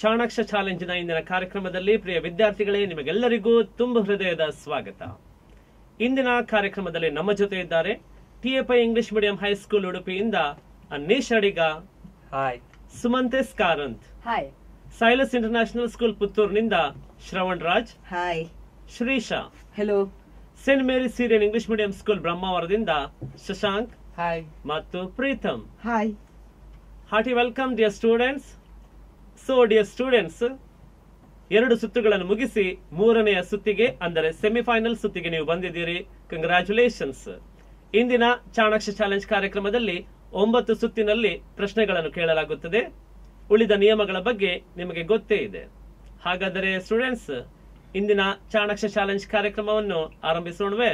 ಚಾಣಾಕ್ಷ ಚಾಲೆಂಜಿನ ಇಂದಿನ ಕಾರ್ಯಕ್ರಮದಲ್ಲಿ ಪ್ರಿಯ ವಿದ್ಯಾರ್ಥಿಗಳೇ ನಿಮಗೆಲ್ಲರಿಗೂ ತುಂಬ ಹೃದಯದ ಸ್ವಾಗತ ಇಂದಿನ ಕಾರ್ಯಕ್ರಮದಲ್ಲಿ ನಮ್ಮ ಜೊತೆ ಇದ್ದಾರೆ ಟಿಎಪೈ ಇಂಗ್ಲಿಷ್ ಮೀಡಿಯಂ ಹೈಸ್ಕೂಲ್ ಉಡುಪಿಯಿಂದ Annesh Adiga hi Sumantesh Karanth hi Silas International School ಪುತ್ತೂರಿನಿಂದ Shravan Raj hi Shrisha hello Saint Mary Syrian English medium school ಬ್ರಹ್ಮಾವರದಿಂದ ಶಶಾಂಕ್ ಹಾಯ್ ಮತ್ತು Preetham hi hearty welcome dear students so dear students ಎರಡು ಸುತ್ತುಗಳನ್ನು ಮುಗಿಸಿ ಮೂರನೆಯ ಸುತ್ತಿಗೆ ಅಂದರೆ ಸೆಮಿಫೈನಲ್ ಸುತ್ತಿಗೆ ನೀವು ಬಂದಿದ್ದೀರಿ ಕಂಗ್ರ್ಯಾಚುಲೇಷನ್ಸ್ ಇಂದಿನ ಚಾಣಾಕ್ಷ ಚಾಲೆಂಜ್ ಕಾರ್ಯಕ್ರಮದಲ್ಲಿ ಒಂಬತ್ತು ಸುತ್ತಿನಲ್ಲಿ ಪ್ರಶ್ನೆಗಳನ್ನು ಕೇಳಲಾಗುತ್ತದೆ ಉಳಿದ ನಿಯಮಗಳ ಬಗ್ಗೆ ನಿಮಗೆ ಗೊತ್ತೇ ಇದೆ ಹಾಗಾದರೆ ಸ್ಟೂಡೆಂಟ್ಸ್ ಇಂದಿನ ಚಾಣಾಕ್ಷ ಚಾಲೆಂಜ್ ಕಾರ್ಯಕ್ರಮವನ್ನು ಆರಂಭಿಸೋಣವೇ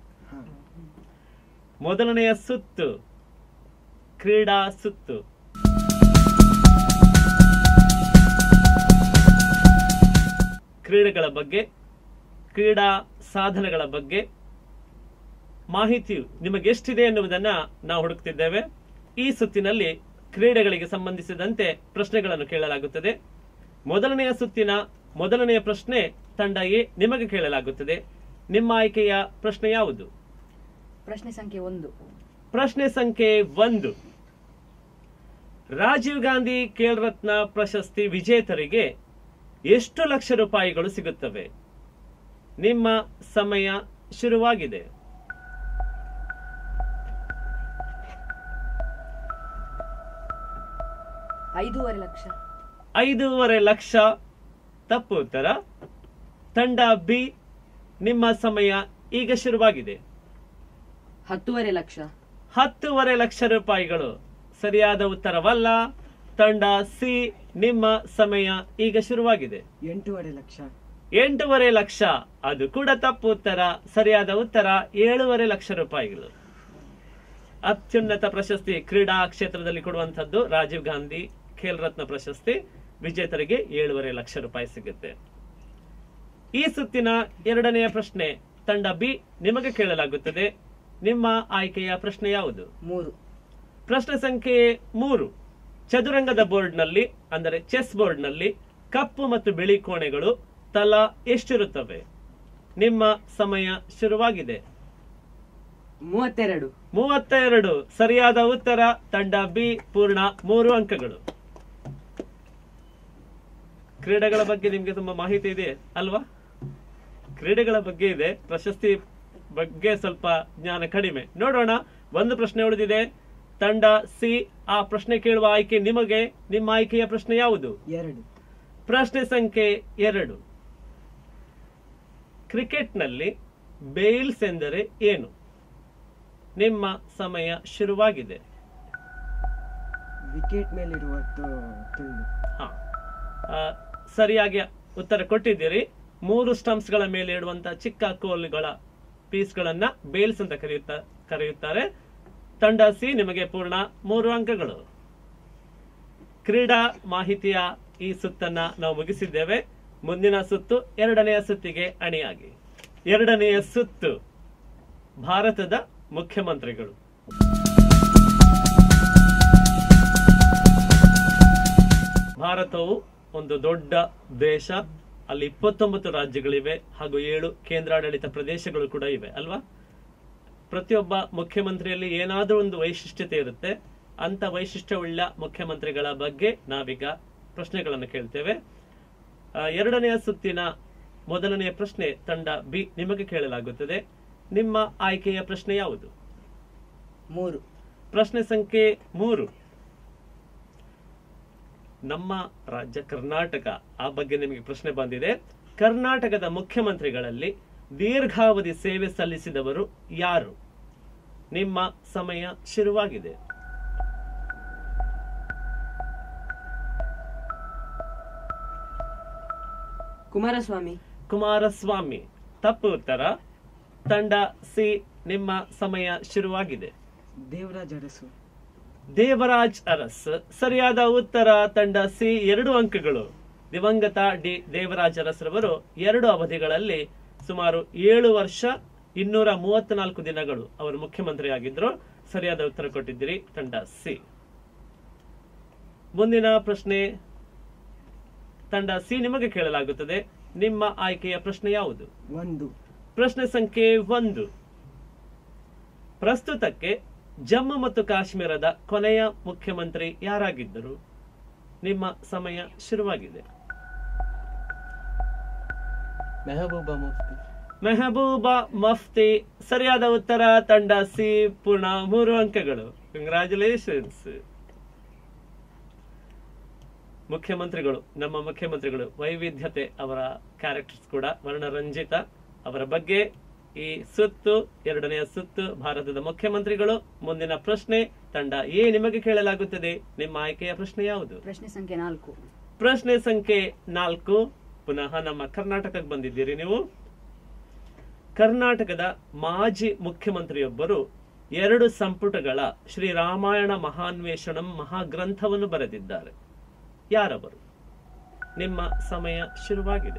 ಮೊದಲನೆಯ ಸುತ್ತು ಕ್ರೀಡಾ ಸುತ್ತು ಕ್ರೀಡೆಗಳ ಬಗ್ಗೆ ಕ್ರೀಡಾ ಸಾಧನಗಳ ಬಗ್ಗೆ ಮಾಹಿತಿಯು ನಿಮಗೆ ಎಷ್ಟಿದೆ ಎನ್ನುವುದನ್ನ ನಾವು ಹುಡುಕ್ತಿದ್ದೇವೆ ಈ ಸುತ್ತಿನಲ್ಲಿ ಕ್ರೀಡೆಗಳಿಗೆ ಸಂಬಂಧಿಸಿದಂತೆ ಪ್ರಶ್ನೆಗಳನ್ನು ಕೇಳಲಾಗುತ್ತದೆ ಮೊದಲನೆಯ ಸುತ್ತಿನ ಮೊದಲನೆಯ ಪ್ರಶ್ನೆ ತಂಡ ಎ ನಿಮಗೆ ಕೇಳಲಾಗುತ್ತದೆ ನಿಮ್ಮ ಆಯ್ಕೆಯ ಪ್ರಶ್ನೆ ಯಾವುದು ಪ್ರಶ್ನೆ ಸಂಖ್ಯೆ ಒಂದು ಪ್ರಶ್ನೆ ಸಂಖ್ಯೆ ಒಂದು ರಾಜೀವ್ ಗಾಂಧಿ ಖೇಲ್ ರತ್ನ ಪ್ರಶಸ್ತಿ ವಿಜೇತರಿಗೆ ಎಷ್ಟು ಲಕ್ಷ ರೂಪಾಯಿಗಳು ಸಿಗುತ್ತವೆ ನಿಮ್ಮ ಸಮಯ ಶುರುವಾಗಿದೆ ಐದೂವರೆ ಲಕ್ಷ ಐದೂವರೆ ಲಕ್ಷ ತಪ್ಪು ಉತ್ತರ ತಂಡ ಬಿ ನಿಮ್ಮ ಸಮಯ ಈಗ ಶುರುವಾಗಿದೆ ಹತ್ತೂವರೆ ಲಕ್ಷ ಹತ್ತೂವರೆ ಲಕ್ಷ ರೂಪಾಯಿಗಳು ಸರಿಯಾದ ಉತ್ತರವಲ್ಲ ತಂಡ ಸಿ ನಿಮ್ಮ ಸಮಯ ಈಗ ಶುರುವಾಗಿದೆ ಎಂಟೂವರೆ ಲಕ್ಷ ಎಂಟೂವರೆ ಲಕ್ಷ ಅದು ಕೂಡ ತಪ್ಪು ಉತ್ತರ ಸರಿಯಾದ ಉತ್ತರ ಏಳೂವರೆ ಲಕ್ಷ ರೂಪಾಯಿಗಳು ಅತ್ಯುನ್ನತ ಪ್ರಶಸ್ತಿ ಕ್ರೀಡಾ ಕ್ಷೇತ್ರದಲ್ಲಿ ಕೊಡುವಂತದ್ದು ರಾಜೀವ್ ಗಾಂಧಿ ಖೇಲ್ ರತ್ನ ಪ್ರಶಸ್ತಿ ವಿಜೇತರಿಗೆ ಏಳೂವರೆ ಲಕ್ಷ ರೂಪಾಯಿ ಸಿಗುತ್ತೆ ಈ ಸುತ್ತಿನ ಎರಡನೆಯ ಪ್ರಶ್ನೆ ತಂಡ ಬಿ ನಿಮಗೆ ಕೇಳಲಾಗುತ್ತದೆ ನಿಮ್ಮ ಆಯ್ಕೆಯ ಪ್ರಶ್ನೆ ಯಾವುದು ಮೂರು ಪ್ರಶ್ನೆ ಸಂಖ್ಯೆ ಮೂರು ಚದುರಂಗದ ಬೋರ್ಡ್ನಲ್ಲಿ ಅಂದರೆ ಚೆಸ್ ಬೋರ್ಡ್ನಲ್ಲಿ ಕಪ್ಪು ಮತ್ತು ಬಿಳಿ ಕೋಣೆಗಳು ತಲಾ ಎಷ್ಟಿರುತ್ತವೆ ನಿಮ್ಮ ಸಮಯ ಶುರುವಾಗಿದೆ ಮೂವತ್ತೆರಡು ಮೂವತ್ತೆರಡು ಸರಿಯಾದ ಉತ್ತರ ತಂಡ ಬಿ ಪೂರ್ಣ ಮೂರು ಅಂಕಗಳು ಕ್ರೀಡೆಗಳ ಬಗ್ಗೆ ನಿಮ್ಗೆ ತುಂಬಾ ಮಾಹಿತಿ ಇದೆ ಅಲ್ವಾ ಕ್ರೀಡೆಗಳ ಬಗ್ಗೆ ಇದೆ ಪ್ರಶಸ್ತಿ ಬಗ್ಗೆ ಸ್ವಲ್ಪ ಜ್ಞಾನ ಕಡಿಮೆ ನೋಡೋಣ ಒಂದು ಪ್ರಶ್ನೆ ಉಳಿದಿದೆ ತಂಡ ಸಿ ಆ ಪ್ರಶ್ನೆ ಕೇಳುವ ಆಯ್ಕೆ ನಿಮಗೆ ನಿಮ್ಮ ಆಯ್ಕೆಯ ಪ್ರಶ್ನೆ ಯಾವುದು ಎರಡು ಪ್ರಶ್ನೆ ಸಂಖ್ಯೆ ಎರಡು ಕ್ರಿಕೆಟ್ನಲ್ಲಿ ಬೇಲ್ಸ್ ಎಂದರೆ ಏನು ನಿಮ್ಮ ಸಮಯ ಶುರುವಾಗಿದೆ ವಿಕೆಟ್ ಮೇಲಿರುವದ್ದು ತುಂಡು ಹಾ. ಆ, ಸರಿಯಾಗಿ ಉತ್ತರ ಕೊಟ್ಟಿದ್ದೀರಿ ಮೂರು ಸ್ಟಂಪ್ಸ್ ಗಳ ಮೇಲೆ ಇಡುವಂತಹ ಚಿಕ್ಕ ಕೋಲ್ಗಳ ಪೀಸ್ಗಳನ್ನ ಬೇಲ್ಸ್ ಅಂತ ಕರೆಯುತ್ತಾ ಕರೆಯುತ್ತಾರೆ ತಂಡ ಸಿ ನಿಮಗೆ ಪೂರ್ಣ ಮೂರು ಅಂಕಗಳು ಕ್ರೀಡಾ ಮಾಹಿತಿಯ ಈ ಸುತ್ತನ್ನ ನಾವು ಮುಗಿಸಿದ್ದೇವೆ ಮುಂದಿನ ಸುತ್ತು ಎರಡನೆಯ ಸುತ್ತಿಗೆ ಅಣಿಯಾಗಿ ಎರಡನೆಯ ಸುತ್ತು ಭಾರತದ ಮುಖ್ಯಮಂತ್ರಿಗಳು ಭಾರತವು ಒಂದು ದೊಡ್ಡ ದೇಶ ಅಲ್ಲಿ ಇಪ್ಪತ್ತೊಂಬತ್ತು ರಾಜ್ಯಗಳಿವೆ ಹಾಗೂ ಏಳು ಕೇಂದ್ರಾಡಳಿತ ಪ್ರದೇಶಗಳು ಕೂಡ ಇವೆ ಅಲ್ವಾ ಪ್ರತಿಯೊಬ್ಬ ಮುಖ್ಯಮಂತ್ರಿಯಲ್ಲಿ ಏನಾದರೂ ಒಂದು ವೈಶಿಷ್ಟ್ಯತೆ ಇರುತ್ತೆ ಅಂತ ವೈಶಿಷ್ಟ್ಯವುಳ್ಳ ಮುಖ್ಯಮಂತ್ರಿಗಳ ಬಗ್ಗೆ ನಾವೀಗ ಪ್ರಶ್ನೆಗಳನ್ನು ಕೇಳ್ತೇವೆ ಆ, ಎರಡನೆಯ ಸುತ್ತಿನ ಮೊದಲನೆಯ ಪ್ರಶ್ನೆ ತಂಡ ಬಿ ನಿಮಗೆ ಕೇಳಲಾಗುತ್ತದೆ ನಿಮ್ಮ ಆಯ್ಕೆಯ ಪ್ರಶ್ನೆ ಯಾವುದು ಮೂರು ಪ್ರಶ್ನೆ ಸಂಖ್ಯೆ ಮೂರು ನಮ್ಮ ರಾಜ್ಯ ಕರ್ನಾಟಕ ಆ ಬಗ್ಗೆ ನಿಮಗೆ ಪ್ರಶ್ನೆ ಬಂದಿದೆ ಕರ್ನಾಟಕದ ಮುಖ್ಯಮಂತ್ರಿಗಳಲ್ಲಿ ದೀರ್ಘಾವಧಿ ಸೇವೆ ಸಲ್ಲಿಸಿದವರು ಯಾರು ನಿಮ್ಮ ಸಮಯ ಶುರುವಾಗಿದೆ ಕುಮಾರಸ್ವಾಮಿ ಕುಮಾರಸ್ವಾಮಿ ತಪ್ಪು ಉತ್ತರ ತಂಡ ಸಿ ನಿಮ್ಮ ಸಮಯ ಶುರುವಾಗಿದೆ ದೇವರಾಜ್ ಅರಸು ದೇವರಾಜ್ ಅರಸ್ ಸರಿಯಾದ ಉತ್ತರ ತಂಡ ಸಿ ಎರಡು ಅಂಕಗಳು ದಿವಂಗತ ಡಿ ದೇವರಾಜ್ ಅರಸ್ರವರು ಎರಡು ಅವಧಿಗಳಲ್ಲಿ ಸುಮಾರು ಏಳು ವರ್ಷ ಇನ್ನೂರ ಮೂವತ್ನಾಲ್ಕು ದಿನಗಳು ಅವರು ಮುಖ್ಯಮಂತ್ರಿ ಆಗಿದ್ರು ಸರಿಯಾದ ಉತ್ತರ ಕೊಟ್ಟಿದ್ದೀರಿ ತಂಡ ಸಿ ಮುಂದಿನ ಪ್ರಶ್ನೆ ತಂಡ ಸಿ ನಿಮಗೆ ಕೇಳಲಾಗುತ್ತದೆ ನಿಮ್ಮ ಆಯ್ಕೆಯ ಪ್ರಶ್ನೆ ಯಾವುದು ಒಂದು ಪ್ರಶ್ನೆ ಸಂಖ್ಯೆ ಒಂದು ಪ್ರಸ್ತುತಕ್ಕೆ ಜಮ್ಮು ಮತ್ತು ಕಾಶ್ಮೀರದ ಕೊನೆಯ ಮುಖ್ಯಮಂತ್ರಿ ಯಾರಾಗಿದ್ದರು ನಿಮ್ಮ ಸಮಯ ಶುರುವಾಗಿದೆ ಮೆಹಬೂಬಾ ಮುಫ್ತಿ ಮೆಹಬೂಬಾ ಮಫ್ತಿ ಸರಿಯಾದ ಉತ್ತರ ತಂಡ ಸಿ ಪೂರ್ಣ ಮೂರು ಅಂಕಗಳು ಕಂಗ್ರಾಚುಲೇಷನ್ಸ್ ಮುಖ್ಯಮಂತ್ರಿಗಳು ನಮ್ಮ ಮುಖ್ಯಮಂತ್ರಿಗಳು ವೈವಿಧ್ಯತೆ ಅವರ ಕ್ಯಾರೆಕ್ಟರ್ಸ್ ಕೂಡ ವರ್ಣರಂಜಿತ ಅವರ ಬಗ್ಗೆ ಈ ಸುತ್ತು ಎರಡನೆಯ ಸುತ್ತು ಭಾರತದ ಮುಖ್ಯಮಂತ್ರಿಗಳು ಮುಂದಿನ ಪ್ರಶ್ನೆ ತಂಡ ಎ ನಿಮಗೆ ಕೇಳಲಾಗುತ್ತದೆ ನಿಮ್ಮ ಆಯ್ಕೆಯ ಪ್ರಶ್ನೆ ಯಾವುದು ಪ್ರಶ್ನೆ ಸಂಖ್ಯೆ ನಾಲ್ಕು ಪ್ರಶ್ನೆ ಸಂಖ್ಯೆ ನಾಲ್ಕು ಪುನಃ ನಮ್ಮ ಕರ್ನಾಟಕಕ್ಕೆ ಬಂದಿದ್ದೀರಿ ನೀವು ಕರ್ನಾಟಕದ ಮಾಜಿ ಮುಖ್ಯಮಂತ್ರಿಯೊಬ್ಬರು ಎರಡು ಸಂಪುಟಗಳ ಶ್ರೀ ರಾಮಾಯಣ ಮಹಾನ್ವೇಷಣಂ ಮಹಾಗ್ರಂಥವನ್ನು ಬರೆದಿದ್ದಾರೆ ಯಾರವರು ನಿಮ್ಮ ಸಮಯ ಶುರುವಾಗಿದೆ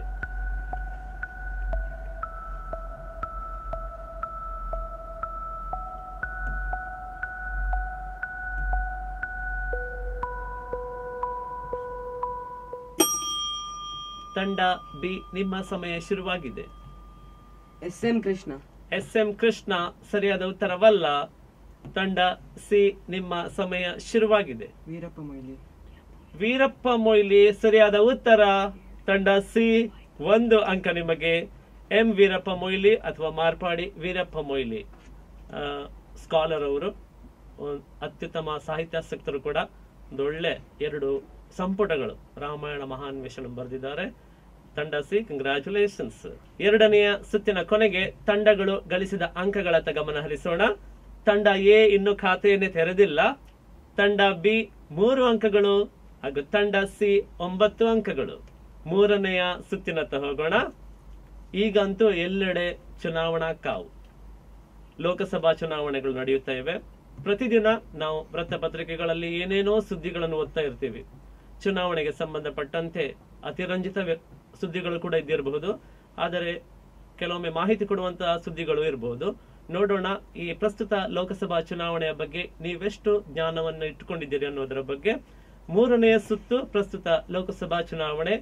ತಂಡ ಬಿ ನಿಮ್ಮ ಸಮಯ ಶುರುವಾಗಿದೆ S M Krishna S M Krishna ಸರಿಯಾದ ಉತ್ತರವಲ್ಲ ತಂಡ ಸಿ ನಿಮ್ಮ ಸಮಯ ಶುರುವಾಗಿದೆ ವೀರಪ್ಪ ಮೊಯ್ಲಿ ವೀರಪ್ಪ ಮೊಯ್ಲಿ ಸರಿಯಾದ ಉತ್ತರ ತಂಡ ಸಿ ಒಂದು ಅಂಕ ನಿಮಗೆ ಎಂ ವೀರಪ್ಪ ಮೊಯ್ಲಿ ಅಥವಾ ಮಾರ್ಪಾಡಿ ವೀರಪ್ಪ ಮೊಯ್ಲಿ ಸ್ಕಾಲರ್ ಅವರು ಒಂದ್ ಅತ್ಯುತ್ತಮ ಸಾಹಿತ್ಯಾಸಕ್ತರು ಕೂಡ ಒಂದು ಒಳ್ಳೆ ಎರಡು ಸಂಪುಟಗಳು ರಾಮಾಯಣ ಮಹಾನ್ವೇಷಣ ಬರೆದಿದ್ದಾರೆ ತಂಡ ಸಿ ಕಂಗ್ರಾಚುಲೇಷನ್ಸ್ ಎರಡನೆಯ ಸುತ್ತಿನ ಕೊನೆಗೆ ತಂಡಗಳು ಗಳಿಸಿದ ಅಂಕಗಳತ್ತ ಗಮನ ಹರಿಸೋಣ ತಂಡ ಎ ಇನ್ನು ಖಾತೆಯನ್ನೇ ತೆರೆದಿಲ್ಲ ತಂಡ ಬಿ ಮೂರು ಅಂಕಗಳು ಹಾಗೂ ತಂಡ ಸಿ ಒಂಬತ್ತು ಅಂಕಗಳು ಮೂರನೆಯ ಸುತ್ತಿನತ್ತ ಹೋಗೋಣ ಈಗಂತೂ ಎಲ್ಲೆಡೆ ಚುನಾವಣಾ ಕಾವು ಲೋಕಸಭಾ ಚುನಾವಣೆಗಳು ನಡೆಯುತ್ತಾ ಇವೆ ಪ್ರತಿದಿನ ನಾವು ವೃತ್ತಪತ್ರಿಕೆಗಳಲ್ಲಿ ಏನೇನೋ ಸುದ್ದಿಗಳನ್ನು ಓದ್ತಾ ಇರ್ತೀವಿ ಚುನಾವಣೆಗೆ ಸಂಬಂಧಪಟ್ಟಂತೆ ಅತಿರಂಜಿತ ವ್ಯ- ಸುದ್ದಿಗಳು ಕೂಡ ಇದ್ದಿರಬಹುದು ಆದರೆ ಕೆಲವೊಮ್ಮೆ ಮಾಹಿತಿ ಕೊಡುವಂತಹ ಸುದ್ದಿಗಳು ಇರಬಹುದು ನೋಡೋಣ ಈ ಪ್ರಸ್ತುತ ಲೋಕಸಭಾ ಚುನಾವಣೆಯ ಬಗ್ಗೆ ನೀವೆಷ್ಟು ಜ್ಞಾನವನ್ನು ಇಟ್ಟುಕೊಂಡಿದ್ದೀರಿ ಅನ್ನೋದರ ಬಗ್ಗೆ ಮೂರನೆಯ ಸುತ್ತು ಪ್ರಸ್ತುತ ಲೋಕಸಭಾ ಚುನಾವಣೆ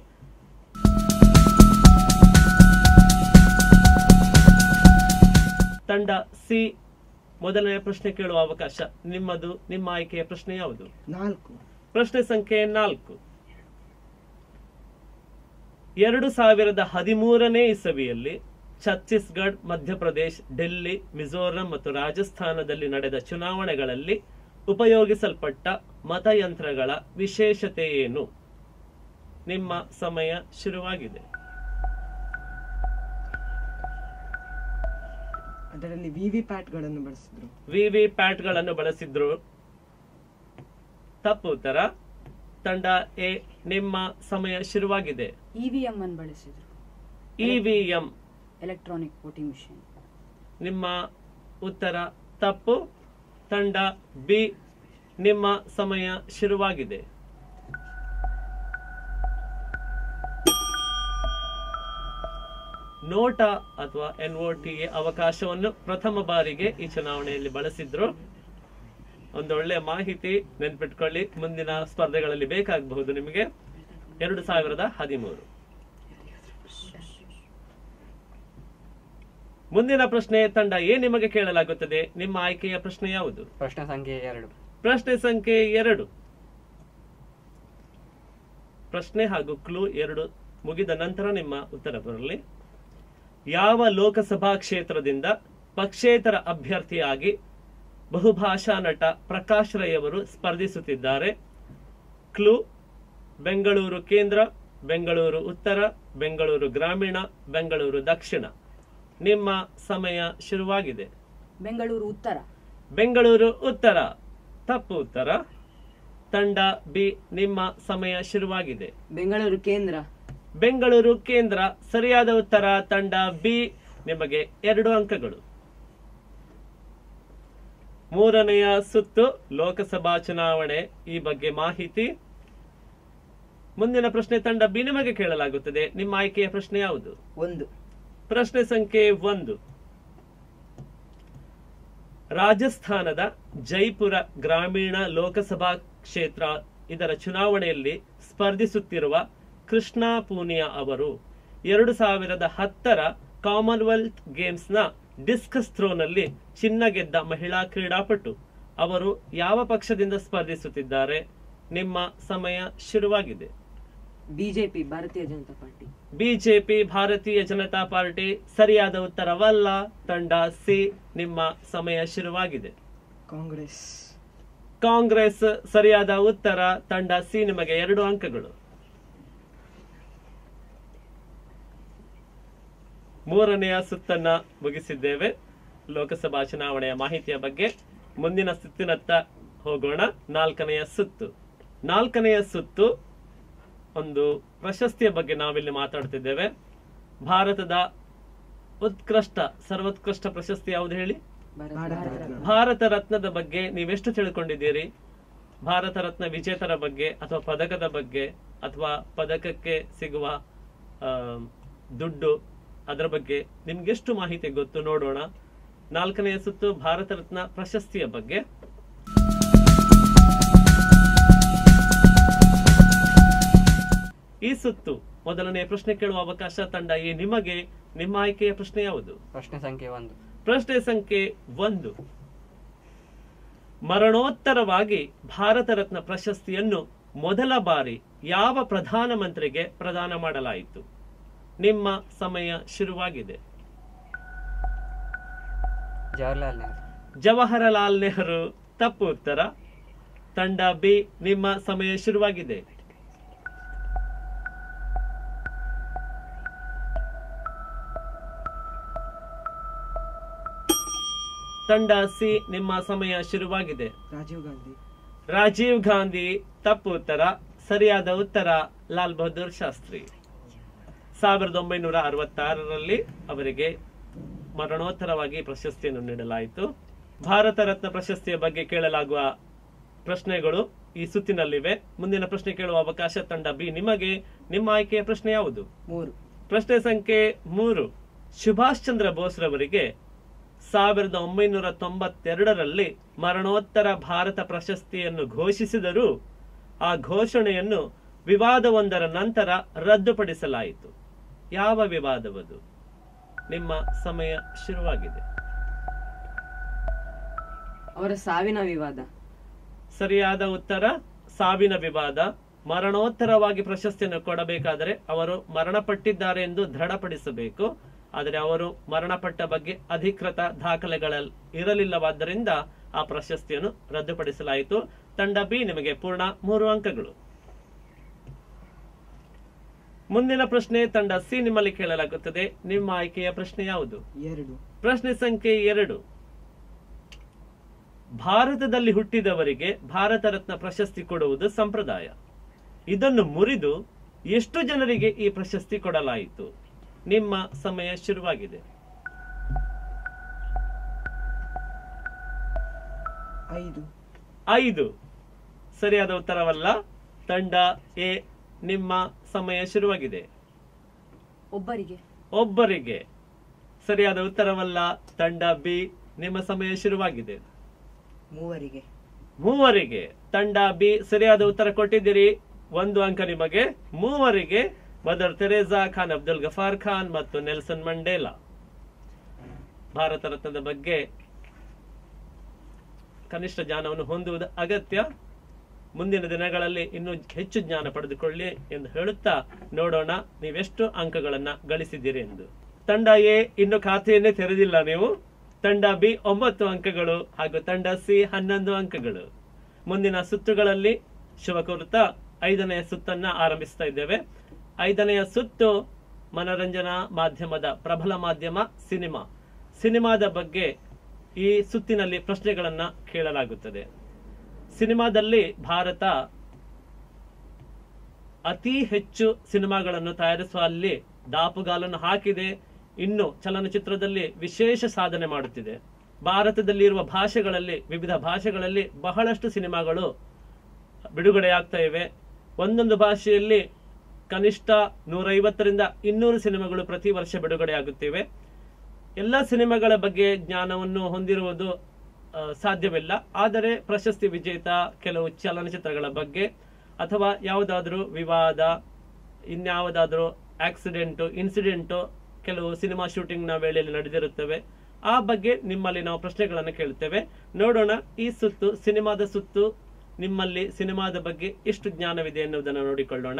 ತಂಡ ಸಿ ಮೊದಲನೇ ಪ್ರಶ್ನೆ ಕೇಳುವ ಅವಕಾಶ ನಿಮ್ಮದು ನಿಮ್ಮ ಆಯ್ಕೆಯ ಪ್ರಶ್ನೆ ಯಾವುದು ನಾಲ್ಕು ಪ್ರಶ್ನೆ ಸಂಖ್ಯೆ ನಾಲ್ಕು ಎರಡು ಸಾವಿರದ ಹದಿಮೂರನೇ ಇಸವಿಯಲ್ಲಿ ಛತ್ತೀಸ್ಗಢ ಮಧ್ಯಪ್ರದೇಶ್ ಡೆಲ್ಲಿ ಮಿಜೋರಾಂ ಮತ್ತು ರಾಜಸ್ಥಾನದಲ್ಲಿ ನಡೆದ ಚುನಾವಣೆಗಳಲ್ಲಿ ಉಪಯೋಗಿಸಲ್ಪಟ್ಟ ಮತಯಂತ್ರಗಳ ವಿಶೇಷತೆ ಏನು ನಿಮ್ಮ ಸಮಯ ಶುರುವಾಗಿದೆ ಅದರಲ್ಲಿ ವಿ ವಿ ಪ್ಯಾಟ್ಗಳನ್ನು ಬಳಸಿದ್ರು ವಿವಿ ಪ್ಯಾಟ್ಗಳನ್ನು ಬಳಸಿದ್ರು ತಪ್ಪು ಉತ್ತರ ತಂಡ ಎ ನಿಮ್ಮ ಸಮಯ ಶುರುವಾಗಿದೆ ಇವಿಎಂ ಅನ್ನು ಬಳಸಿದ್ರು ಇವಿಎಂ ಎಲೆಕ್ಟ್ರಾನಿಕ್ ವೋಟಿಂಗ್ ಮಿಷಿನ್ ನಿಮ್ಮ ಉತ್ತರ ತಪ್ಪು ತಂಡ ಬಿ ನಿಮ್ಮ ಸಮಯ ಶುರುವಾಗಿದೆ ನೋಟ ಅಥವಾ ಎನ್ ಒ ಟಿ ಅವಕಾಶವನ್ನು ಪ್ರಥಮ ಬಾರಿಗೆ ಈ ಚುನಾವಣೆಯಲ್ಲಿ ಬಳಸಿದ್ರು ಒಂದೊಳ್ಳೆ ಮಾಹಿತಿ ನೆನ್ಪಿಟ್ಕೊಳ್ಳಿ ಮುಂದಿನ ಸ್ಪರ್ಧೆಗಳಲ್ಲಿ ಬೇಕಾಗಬಹುದು ನಿಮಗೆ ಎರಡು ಸಾವಿರದ ಹದಿಮೂರು ಮುಂದಿನ ಪ್ರಶ್ನೆ ತಂಡ ಏ ನಿಮಗೆ ಕೇಳಲಾಗುತ್ತದೆ ನಿಮ್ಮ ಆಯ್ಕೆಯ ಪ್ರಶ್ನೆ ಯಾವುದು ಪ್ರಶ್ನೆ ಸಂಖ್ಯೆ ಎರಡು ಪ್ರಶ್ನೆ ಸಂಖ್ಯೆ ಎರಡು ಪ್ರಶ್ನೆ ಹಾಗೂ ಕ್ಲೂ ಎರಡು ಮುಗಿದ ನಂತರ ನಿಮ್ಮ ಉತ್ತರ ಬರಲಿ ಯಾವ ಲೋಕಸಭಾ ಕ್ಷೇತ್ರದಿಂದ ಪಕ್ಷೇತರ ಅಭ್ಯರ್ಥಿಯಾಗಿ ಬಹುಭಾಷಾ ನಟ ಪ್ರಕಾಶ್ ರೈ ಅವರು ಸ್ಪರ್ಧಿಸುತ್ತಿದ್ದಾರೆ ಕ್ಲೂ ಬೆಂಗಳೂರು ಕೇಂದ್ರ ಬೆಂಗಳೂರು ಉತ್ತರ ಬೆಂಗಳೂರು ಗ್ರಾಮೀಣ ಬೆಂಗಳೂರು ದಕ್ಷಿಣ ನಿಮ್ಮ ಸಮಯ ಶುರುವಾಗಿದೆ ಬೆಂಗಳೂರು ಉತ್ತರ ಬೆಂಗಳೂರು ಉತ್ತರ ತಪ್ಪು ಉತ್ತರ ತಂಡ ಬಿ ನಿಮ್ಮ ಸಮಯ ಶುರುವಾಗಿದೆ ಬೆಂಗಳೂರು ಕೇಂದ್ರ ಬೆಂಗಳೂರು ಕೇಂದ್ರ ಸರಿಯಾದ ಉತ್ತರ ತಂಡ ಬಿ ನಿಮಗೆ ಎರಡು ಅಂಕಗಳು ಮೂರನೆಯ ಸುತ್ತು ಲೋಕಸಭಾ ಚುನಾವಣೆ ಈ ಬಗ್ಗೆ ಮಾಹಿತಿ ಮುಂದಿನ ಪ್ರಶ್ನೆ ತಂಡ ಬಿ ನಿಮಗೆ ಕೇಳಲಾಗುತ್ತದೆ ನಿಮ್ಮ ಆಯ್ಕೆಯ ಪ್ರಶ್ನೆ ಯಾವುದು ಒಂದು ಪ್ರಶ್ನೆ ಸಂಖ್ಯೆ ಒಂದು ರಾಜಸ್ಥಾನದ ಜೈಪುರ ಗ್ರಾಮೀಣ ಲೋಕಸಭಾ ಕ್ಷೇತ್ರ ಇದರ ಚುನಾವಣೆಯಲ್ಲಿ ಸ್ಪರ್ಧಿಸುತ್ತಿರುವ ಕೃಷ್ಣ ಪೂನಿಯಾ ಅವರು ಎರಡು ಸಾವಿರದ ಹತ್ತರ ಕಾಮನ್ವೆಲ್ತ್ ಗೇಮ್ಸ್ನ ಡಿಸ್ಕಸ್ ಥ್ರೋನಲ್ಲಿ ಚಿನ್ನ ಗೆದ್ದ ಮಹಿಳಾ ಕ್ರೀಡಾಪಟು ಅವರು ಯಾವ ಪಕ್ಷದಿಂದ ಸ್ಪರ್ಧಿಸುತ್ತಿದ್ದಾರೆ ನಿಮ್ಮ ಸಮಯ ಶುರುವಾಗಿದೆ ಬಿಜೆಪಿ ಭಾರತೀಯ ಜನತಾ ಪಾರ್ಟಿ ಬಿಜೆಪಿ ಭಾರತೀಯ ಜನತಾ ಪಾರ್ಟಿ ಸರಿಯಾದ ಉತ್ತರವಲ್ಲ ತಂಡ ಸಿ ನಿಮ್ಮ ಸಮಯ ಶುರುವಾಗಿದೆ ಕಾಂಗ್ರೆಸ್ ಕಾಂಗ್ರೆಸ್ ಸರಿಯಾದ ಉತ್ತರ ತಂಡ ಸಿ ನಿಮಗೆ ಎರಡು ಅಂಕಗಳು ಮೂರನೆಯ ಸುತ್ತನ್ನ ಮುಗಿಸಿದ್ದೇವೆ ಲೋಕಸಭಾ ಚುನಾವಣೆಯ ಮಾಹಿತಿಯ ಬಗ್ಗೆ ಮುಂದಿನ ಸುತ್ತಿನತ್ತ ಹೋಗೋಣ ನಾಲ್ಕನೆಯ ಸುತ್ತು ನಾಲ್ಕನೆಯ ಸುತ್ತು ಒಂದು ಪ್ರಶಸ್ತಿಯ ಬಗ್ಗೆ ನಾವಿಲ್ಲಿ ಮಾತಾಡ್ತಿದ್ದೇವೆ ಭಾರತದ ಉತ್ಕೃಷ್ಟ ಸರ್ವೋತ್ಕೃಷ್ಟ ಪ್ರಶಸ್ತಿ ಯಾವುದು ಹೇಳಿ ಭಾರತ ರತ್ನ ಭಾರತ ರತ್ನದ ಬಗ್ಗೆ ನೀವೆಷ್ಟು ತಿಳ್ಕೊಂಡಿದ್ದೀರಿ ಭಾರತ ರತ್ನ ವಿಜೇತರ ಬಗ್ಗೆ ಅಥವಾ ಪದಕದ ಬಗ್ಗೆ ಅಥವಾ ಪದಕಕ್ಕೆ ಸಿಗುವ ಆ, ದುಡ್ಡು ಅದರ ಬಗ್ಗೆ ನಿಮ್ಗೆಷ್ಟು ಮಾಹಿತಿ ಗೊತ್ತು ನೋಡೋಣ ನಾಲ್ಕನೆಯ ಸುತ್ತು ಭಾರತ ರತ್ನ ಪ್ರಶಸ್ತಿಯ ಬಗ್ಗೆ ಈ ಸುತ್ತು ಮೊದಲನೆಯ ಪ್ರಶ್ನೆ ಕೇಳುವ ಅವಕಾಶ ತಂಡ ಎ ನಿಮಗೆ ನಿಮ್ಮ ಆಯ್ಕೆಯ ಪ್ರಶ್ನೆ ಯಾವುದು ಪ್ರಶ್ನೆ ಸಂಖ್ಯೆ ಒಂದು ಪ್ರಶ್ನೆ ಸಂಖ್ಯೆ ಒಂದು ಮರಣೋತ್ತರವಾಗಿ ಭಾರತ ರತ್ನ ಪ್ರಶಸ್ತಿಯನ್ನು ಮೊದಲ ಬಾರಿ ಯಾವ ಪ್ರಧಾನಮಂತ್ರಿಗೆ ಪ್ರದಾನ ಮಾಡಲಾಯಿತು ನಿಮ್ಮ ಸಮಯ ಶುರುವಾಗಿದೆ ಜವಾಹರ್ಲಾಲ್ ನೆಹರು ಜವಾಹರಲಾಲ್ ನೆಹರು ತಪ್ಪು ಉತ್ತರ ತಂಡ ಬಿ ನಿಮ್ಮ ಸಮಯ ಶುರುವಾಗಿದೆ ತಂಡ ಸಿ ನಿಮ್ಮ ಸಮಯ ಶುರುವಾಗಿದೆ ರಾಜೀವ್ ಗಾಂಧಿ ರಾಜೀವ್ ಗಾಂಧಿ ತಪ್ಪು ಉತ್ತರ ಸರಿಯಾದ ಉತ್ತರ ಲಾಲ್ ಬಹದ್ದೂರ್ ಶಾಸ್ತ್ರಿ ಸಾವಿರದ ಒಂಬೈನೂರ ಅರವತ್ತಾರರಲ್ಲಿ ಅವರಿಗೆ ಮರಣೋತ್ತರವಾಗಿ ಪ್ರಶಸ್ತಿಯನ್ನು ನೀಡಲಾಯಿತು ಭಾರತ ರತ್ನ ಪ್ರಶಸ್ತಿಯ ಬಗ್ಗೆ ಕೇಳಲಾಗುವ ಪ್ರಶ್ನೆಗಳು ಈ ಸುತ್ತಿನಲ್ಲಿವೆ ಮುಂದಿನ ಪ್ರಶ್ನೆ ಕೇಳುವ ಅವಕಾಶ ತಂಡ ಬಿ ನಿಮಗೆ ನಿಮ್ಮ ಆಯ್ಕೆಯ ಪ್ರಶ್ನೆ ಯಾವುದು ಮೂರು ಪ್ರಶ್ನೆ ಸಂಖ್ಯೆ ಮೂರು ಸುಭಾಷ್ ಚಂದ್ರ ಬೋಸ್ ರವರಿಗೆ ಸಾವಿರದ ಒಂಬೈನೂರ ತೊಂಬತ್ತೆರಡರಲ್ಲಿ ಮರಣೋತ್ತರ ಭಾರತ ಪ್ರಶಸ್ತಿಯನ್ನು ಘೋಷಿಸಿದರೂ ಆ ಘೋಷಣೆಯನ್ನು ವಿವಾದವೊಂದರ ನಂತರ ರದ್ದುಪಡಿಸಲಾಯಿತು ಯಾವ ವಿವಾದವದು ನಿಮ್ಮ ಸಮಯ ಶುರುವಾಗಿದೆ ಅವರ ಸಾವಿನ ವಿವಾದ ಸರಿಯಾದ ಉತ್ತರ ಸಾವಿನ ವಿವಾದ ಮರಣೋತ್ತರವಾಗಿ ಪ್ರಶಸ್ತಿಯನ್ನು ಕೊಡಬೇಕಾದರೆ ಅವರು ಮರಣಪಟ್ಟಿದ್ದಾರೆ ಎಂದು ದೃಢಪಡಿಸಬೇಕು ಆದರೆ ಅವರು ಮರಣಪಟ್ಟ ಬಗ್ಗೆ ಅಧಿಕೃತ ದಾಖಲೆಗಳ ಇರಲಿಲ್ಲವಾದ್ದರಿಂದ ಆ ಪ್ರಶಸ್ತಿಯನ್ನು ರದ್ದುಪಡಿಸಲಾಯಿತು ತಂಡ ಬಿ ನಿಮಗೆ ಪೂರ್ಣ ಮೂರು ಅಂಕಗಳು ಮುಂದಿನ ಪ್ರಶ್ನೆ ತಂಡ ಸಿ ನಿಮ್ಮಲ್ಲಿ ಕೇಳಲಾಗುತ್ತದೆ ನಿಮ್ಮ ಆಯ್ಕೆಯ ಪ್ರಶ್ನೆ ಯಾವುದು ಎರಡು ಪ್ರಶ್ನೆ ಸಂಖ್ಯೆ ಎರಡು ಭಾರತದಲ್ಲಿ ಹುಟ್ಟಿದವರಿಗೆ ಭಾರತ ರತ್ನ ಪ್ರಶಸ್ತಿ ಕೊಡುವುದು ಸಂಪ್ರದಾಯ ಇದನ್ನು ಮುರಿದು ಎಷ್ಟು ಜನರಿಗೆ ಈ ಪ್ರಶಸ್ತಿ ಕೊಡಲಾಯಿತು ನಿಮ್ಮ ಸಮಯ ಶುರುವಾಗಿದೆ ಐದು ಐದು ಸರಿಯಾದ ಉತ್ತರವಲ್ಲ ತಂಡ ಎ ನಿಮ್ಮ ಸಮಯ ಶುರುವಾಗಿದೆ ಒಬ್ಬರಿಗೆ ಒಬ್ಬರಿಗೆ ಸರಿಯಾದ ಉತ್ತರವಲ್ಲ ತಂಡ ಬಿ ನಿಮ್ಮ ಸಮಯ ಶುರುವಾಗಿದೆ ಮೂವರಿಗೆ ಮೂವರಿಗೆ ತಂಡ ಬಿ ಸರಿಯಾದ ಉತ್ತರ ಕೊಟ್ಟಿದ್ದೀರಿ ಒಂದು ಅಂಕ ನಿಮಗೆ ಮೂವರಿಗೆ ಮದರ್ ತೆರೇಸಾ ಖಾನ್ ಅಬ್ದುಲ್ ಗಫಾರ್ ಖಾನ್ ಮತ್ತು ನೆಲ್ಸನ್ ಮಂಡೇಲಾ ಭಾರತ ರತ್ನದ ಬಗ್ಗೆ ಕನಿಷ್ಠ ಜ್ಞಾನವನ್ನು ಹೊಂದುವುದು ಅಗತ್ಯ ಮುಂದಿನ ದಿನಗಳಲ್ಲಿ ಇನ್ನೂ ಹೆಚ್ಚು ಜ್ಞಾನ ಪಡೆದುಕೊಳ್ಳಿ ಎಂದು ಹೇಳುತ್ತಾ ನೋಡೋಣ ನೀವೆಷ್ಟು ಅಂಕಗಳನ್ನ ಗಳಿಸಿದ್ದೀರಿ ಎಂದು ತಂಡ ಎ ಇನ್ನು ಖಾತೆಯನ್ನೇ ತೆರೆದಿಲ್ಲ ನೀವು ತಂಡ ಬಿ ಒಂಬತ್ತು ಅಂಕಗಳು ಹಾಗೂ ತಂಡ ಸಿ ಹನ್ನೊಂದು ಅಂಕಗಳು ಮುಂದಿನ ಸುತ್ತುಗಳಲ್ಲಿ ಶುಭ ಕೋರುತ್ತಾ ಐದನೆಯ ಸುತ್ತನ್ನ ಆರಂಭಿಸ್ತಾ ಇದ್ದೇವೆ ಐದನೆಯ ಸುತ್ತು ಮನರಂಜನಾ ಮಾಧ್ಯಮದ ಪ್ರಬಲ ಮಾಧ್ಯಮ ಸಿನಿಮಾ ಸಿನಿಮಾದ ಬಗ್ಗೆ ಈ ಸುತ್ತಿನಲ್ಲಿ ಪ್ರಶ್ನೆಗಳನ್ನ ಕೇಳಲಾಗುತ್ತದೆ ಸಿನಿಮಾದಲ್ಲಿ ಭಾರತ ಅತಿ ಹೆಚ್ಚು ಸಿನಿಮಾಗಳನ್ನು ತಯಾರಿಸುವಲ್ಲಿ ದಾಪುಗಾಲನ್ನು ಹಾಕಿದೆ ಇನ್ನು ಚಲನಚಿತ್ರದಲ್ಲಿ ವಿಶೇಷ ಸಾಧನೆ ಮಾಡುತ್ತಿದೆ ಭಾರತದಲ್ಲಿ ಇರುವ ಭಾಷೆಗಳಲ್ಲಿ ವಿವಿಧ ಭಾಷೆಗಳಲ್ಲಿ ಬಹಳಷ್ಟು ಸಿನಿಮಾಗಳು ಬಿಡುಗಡೆಯಾಗ್ತಾ ಇವೆ ಒಂದೊಂದು ಭಾಷೆಯಲ್ಲಿ ಕನಿಷ್ಠ ನೂರೈವತ್ತರಿಂದ ಇನ್ನೂರು ಸಿನಿಮಾಗಳು ಪ್ರತಿ ವರ್ಷ ಬಿಡುಗಡೆಯಾಗುತ್ತಿವೆ ಎಲ್ಲ ಸಿನಿಮಾಗಳ ಬಗ್ಗೆ ಜ್ಞಾನವನ್ನು ಹೊಂದಿರುವುದು ಆ, ಸಾಧ್ಯವಿಲ್ಲ ಆದರೆ ಪ್ರಶಸ್ತಿ ವಿಜೇತ ಕೆಲವು ಚಲನಚಿತ್ರಗಳ ಬಗ್ಗೆ ಅಥವಾ ಯಾವುದಾದ್ರೂ ವಿವಾದ ಇನ್ಯಾವುದಾದ್ರೂ ಆಕ್ಸಿಡೆಂಟು ಇನ್ಸಿಡೆಂಟು ಕೆಲವು ಸಿನಿಮಾ ಶೂಟಿಂಗ್ನ ವೇಳೆಯಲ್ಲಿ ನಡೆದಿರುತ್ತವೆ ಆ ಬಗ್ಗೆ ನಿಮ್ಮಲ್ಲಿ ನಾವು ಪ್ರಶ್ನೆಗಳನ್ನು ಕೇಳುತ್ತೇವೆ ನೋಡೋಣ ಈ ಸುತ್ತು ಸಿನಿಮಾದ ಸುತ್ತು ನಿಮ್ಮಲ್ಲಿ ಸಿನಿಮಾದ ಬಗ್ಗೆ ಎಷ್ಟು ಜ್ಞಾನವಿದೆ ಎನ್ನುವುದನ್ನು ನೋಡಿಕೊಳ್ಳೋಣ